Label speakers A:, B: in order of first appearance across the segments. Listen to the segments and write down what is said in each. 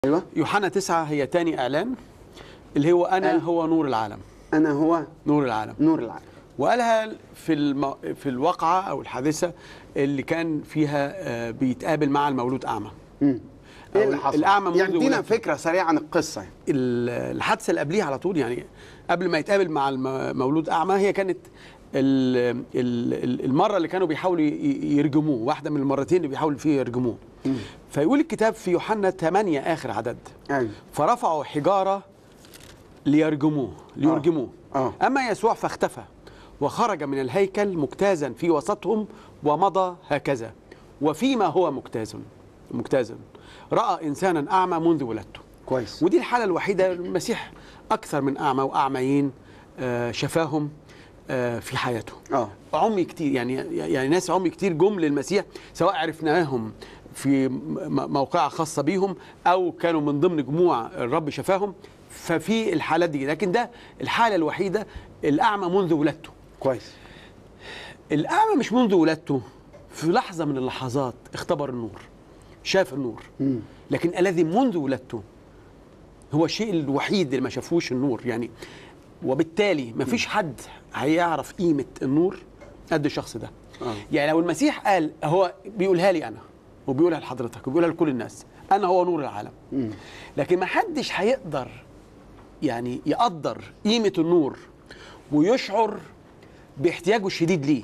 A: ايوه
B: يوحنا تسعة هي تاني إعلان اللي هو أنا
A: أيوة.
B: هو نور العالم
A: انا هو
B: نور العالم
A: نور العالم
B: وقالها في الم... في الواقعة أو الحادثة اللي كان فيها آه، بيتقابل مع المولود أعمى
A: مم. ايه
B: أو
A: اللي حصل
B: الأعمى منذ
A: يعني ادينا
B: ولادته.
A: فكره سريعه عن القصه يعني.
B: ال- الحادثة اللي قبليها على طول يعني قبل ما يتقابل مع المولود أعمى هي كانت ال- ال- ال- المرة اللي كانوا بيحاولوا ي- يرجموه واحدة من المرتين اللي بيحاولوا فيه يرجموه فيقول الكتاب في يوحنا 8 آخر عدد
A: ايوه
B: فرفعوا حجارة ليرجموه ليرجموه
A: آه.
B: أما يسوع فاختفى وخرج من الهيكل مجتازا في وسطهم ومضى هكذا وفيما هو مجتاز مجتاز رأى إنسانا أعمى منذ ولادته
A: كويس
B: ودي الحالة الوحيدة المسيح أكثر من أعمى وأعميين آه، شفاهم آه، في حياته
A: اه
B: عمي كتير يعني يعني ناس عمي كتير جم للمسيح سواء عرفناهم في م- م- موقعة خاصة بيهم أو كانوا من ضمن جموع الرب شفاهم ففي الحالات دي لكن ده الحالة الوحيدة الأعمى منذ ولادته
A: كويس
B: الأعمى مش منذ ولادته في لحظة من اللحظات اختبر النور شاف النور
A: مم.
B: لكن الذي منذ ولادته هو الشيء الوحيد اللي ما شافوش النور يعني وبالتالي ما فيش حد هيعرف قيمة النور قد الشخص ده
A: آه.
B: يعني لو المسيح قال هو بيقولها لي أنا وبيقولها لحضرتك وبيقولها لكل الناس أنا هو نور العالم
A: مم.
B: لكن ما حدش هيقدر يعني يقدر قيمة النور ويشعر باحتياجه الشديد ليه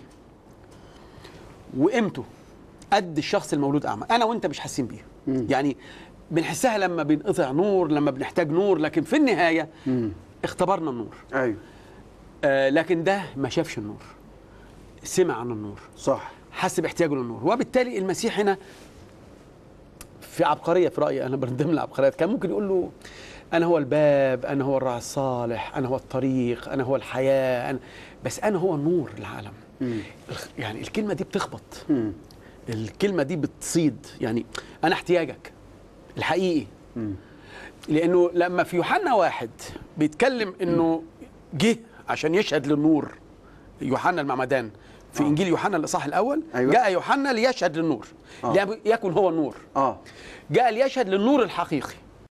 B: وقيمته قد الشخص المولود أعمى أنا وأنت مش حاسين بيها
A: مم.
B: يعني بنحسها لما بينقطع نور لما بنحتاج نور لكن في النهاية
A: مم.
B: اختبرنا النور
A: ايوه
B: آه لكن ده ما شافش النور سمع عن النور
A: صح
B: حس باحتياجه للنور وبالتالي المسيح هنا في عبقريه في رايي انا من ضمن العبقريات كان ممكن يقول له انا هو الباب انا هو الراعي الصالح انا هو الطريق انا هو الحياه أنا بس انا هو نور العالم
A: مم.
B: الخ- يعني الكلمه دي بتخبط
A: مم.
B: الكلمه دي بتصيد يعني انا احتياجك الحقيقي
A: مم.
B: لانه لما في يوحنا واحد بيتكلم انه جه عشان يشهد للنور يوحنا المعمدان في
A: آه.
B: انجيل يوحنا الاصحاح الاول
A: أيوة.
B: جاء يوحنا ليشهد للنور
A: آه.
B: ليكن هو النور
A: اه
B: جاء ليشهد للنور الحقيقي